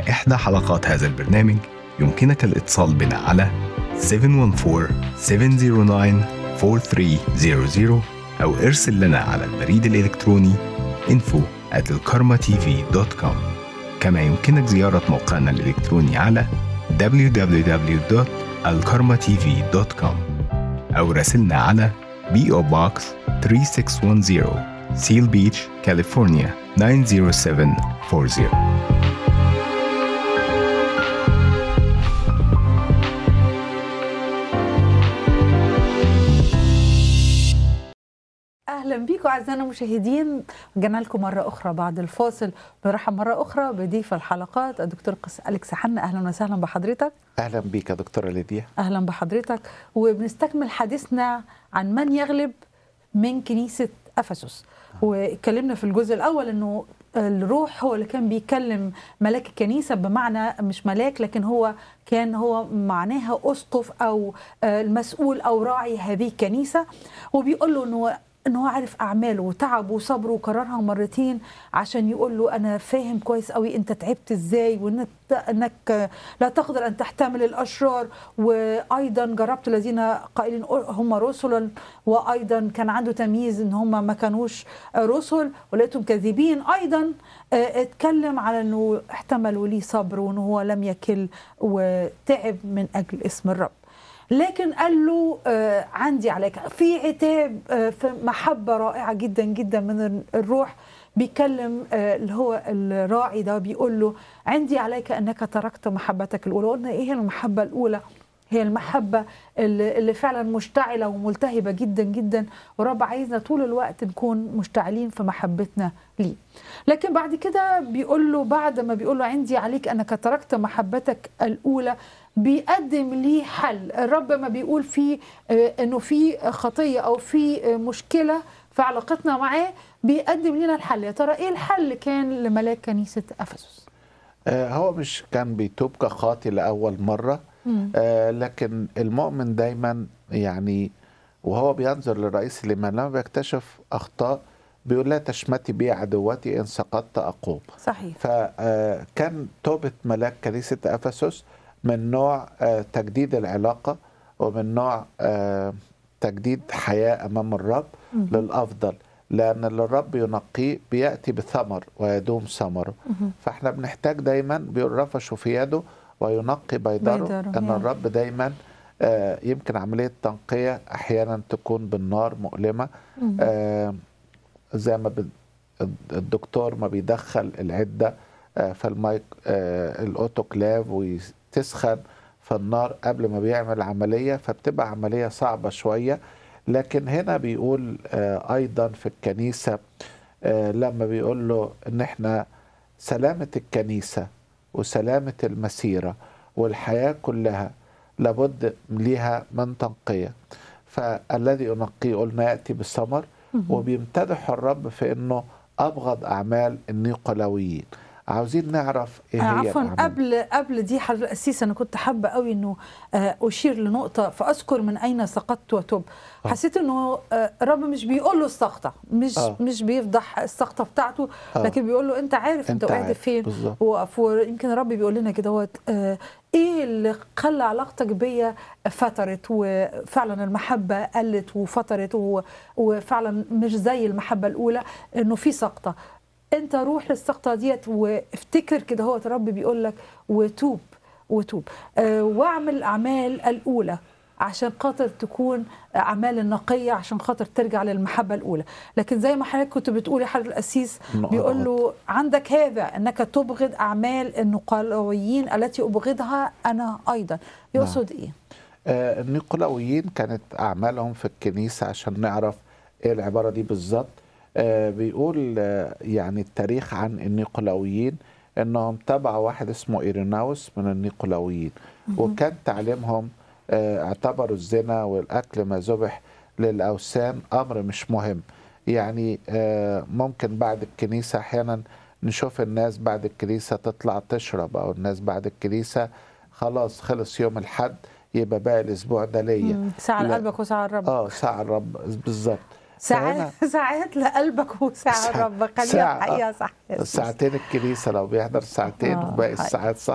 إحدى حلقات هذا البرنامج يمكنك الاتصال بنا على 714-709-4300 أو ارسل لنا على البريد الإلكتروني info at الكارما كما يمكنك زيارة موقعنا الإلكتروني على www.alkarmatv.com أو راسلنا على PO Box 3610 Seal Beach, California 90740 اهلا بيكم اعزائنا المشاهدين رجعنا لكم مره اخرى بعد الفاصل نرحب مره اخرى بضيف الحلقات الدكتور قس اليكس حنا اهلا وسهلا بحضرتك اهلا بيك يا دكتوره ليديا اهلا بحضرتك وبنستكمل حديثنا عن من يغلب من كنيسه افسس واتكلمنا في الجزء الاول انه الروح هو اللي كان بيكلم ملاك الكنيسه بمعنى مش ملاك لكن هو كان هو معناها اسقف او المسؤول او راعي هذه الكنيسه وبيقول له انه ان هو عارف اعماله وتعبه وصبره وكررها مرتين عشان يقول له انا فاهم كويس قوي انت تعبت ازاي وانك انك لا تقدر ان تحتمل الاشرار وايضا جربت الذين قائلين هم رسلا وايضا كان عنده تمييز ان هم ما كانوش رسل ولقيتهم كاذبين ايضا اتكلم على انه احتمل وليه صبر وانه هو لم يكل وتعب من اجل اسم الرب لكن قال له آه عندي عليك في عتاب آه في محبه رائعه جدا جدا من الروح بيكلم آه اللي هو الراعي ده بيقول له عندي عليك انك تركت محبتك الاولى قلنا ايه هي المحبه الاولى هي المحبة اللي فعلا مشتعلة وملتهبة جدا جدا ورب عايزنا طول الوقت نكون مشتعلين في محبتنا ليه لكن بعد كده بيقول له بعد ما بيقول له عندي عليك أنك تركت محبتك الأولى بيقدم ليه حل الرب ما بيقول فيه أنه في خطية أو في مشكلة في علاقتنا معاه بيقدم لنا الحل يا ترى ايه الحل كان لملاك كنيسة أفسس آه هو مش كان بيتوب كخاطي لأول مرة آه لكن المؤمن دايما يعني وهو بينظر للرئيس الإيمان لما بيكتشف أخطاء بيقول لا تشمتي بي عدوتي إن سقطت أقوم صحيح فكان توبة ملاك كنيسة أفسس من نوع آه تجديد العلاقة ومن نوع آه تجديد حياة أمام الرب م- للأفضل لأن اللي الرب ينقيه بيأتي بثمر ويدوم ثمره فاحنا بنحتاج دايما بيقول رفشه في يده وينقي بيدره بيدره، ان يا. الرب دايما آه، يمكن عمليه تنقيه احيانا تكون بالنار مؤلمه آه، زي ما بد- الدكتور ما بيدخل العده آه، في المايك آه، الاوتوكلاف وتسخن في النار قبل ما بيعمل عمليه فبتبقى عمليه صعبه شويه لكن هنا بيقول آه، ايضا في الكنيسه آه، لما بيقول له ان احنا سلامه الكنيسه وسلامه المسيره والحياه كلها لابد ليها من تنقيه فالذي ينقيه قلنا ياتي بالثمر وبيمتدح الرب في انه ابغض اعمال النيقلاويين عاوزين نعرف ايه هي عفوا الأعمال. قبل قبل دي حضرتك القسيس انا كنت حابه قوي انه آه، اشير لنقطه فاذكر من اين سقطت وتب آه. حسيت انه آه، الرب مش بيقول له السقطه مش آه. مش بيفضح السقطه بتاعته آه. لكن بيقول له انت عارف انت, أنت وقعت عارف، فين بالظبط. وقف يمكن الرب بيقول لنا كده هو ايه اللي خلى علاقتك بيا فترت وفعلا المحبه قلت وفترت و- وفعلا مش زي المحبه الاولى انه في سقطه انت روح للسقطه ديت وافتكر كده هو الرب بيقول لك وتوب وتوب آه، واعمل الاعمال الاولى عشان خاطر تكون اعمال النقيه عشان خاطر ترجع للمحبه الاولى لكن زي ما حضرتك كنت بتقولي حضرتك القسيس إنه بيقول أبغض. له عندك هذا انك تبغض اعمال النقلاويين التي ابغضها انا ايضا يقصد ايه آه، النيقلاويين كانت أعمالهم في الكنيسة عشان نعرف إيه العبارة دي بالظبط آه، بيقول آه، يعني التاريخ عن النيقلاويين إنهم تبعوا واحد اسمه إيريناوس من النيقلاويين وكان تعليمهم آه، اعتبروا الزنا والأكل ما ذبح للأوثان أمر مش مهم يعني آه، ممكن بعد الكنيسة أحيانا نشوف الناس بعد الكنيسة تطلع تشرب أو الناس بعد الكنيسة خلاص خلص يوم الحد يبقى باقي الاسبوع ده ليا مم. ساعة لا. لقلبك وساعة الرب اه ساعة الرب بالظبط ساعات ساعات لقلبك وساعة ساعة- لربك خليها ساعة. الحقيقة صح يا سيدي. ساعتين الكنيسة لو بيحضر ساعتين آه، وباقي حقيقي. الساعات صح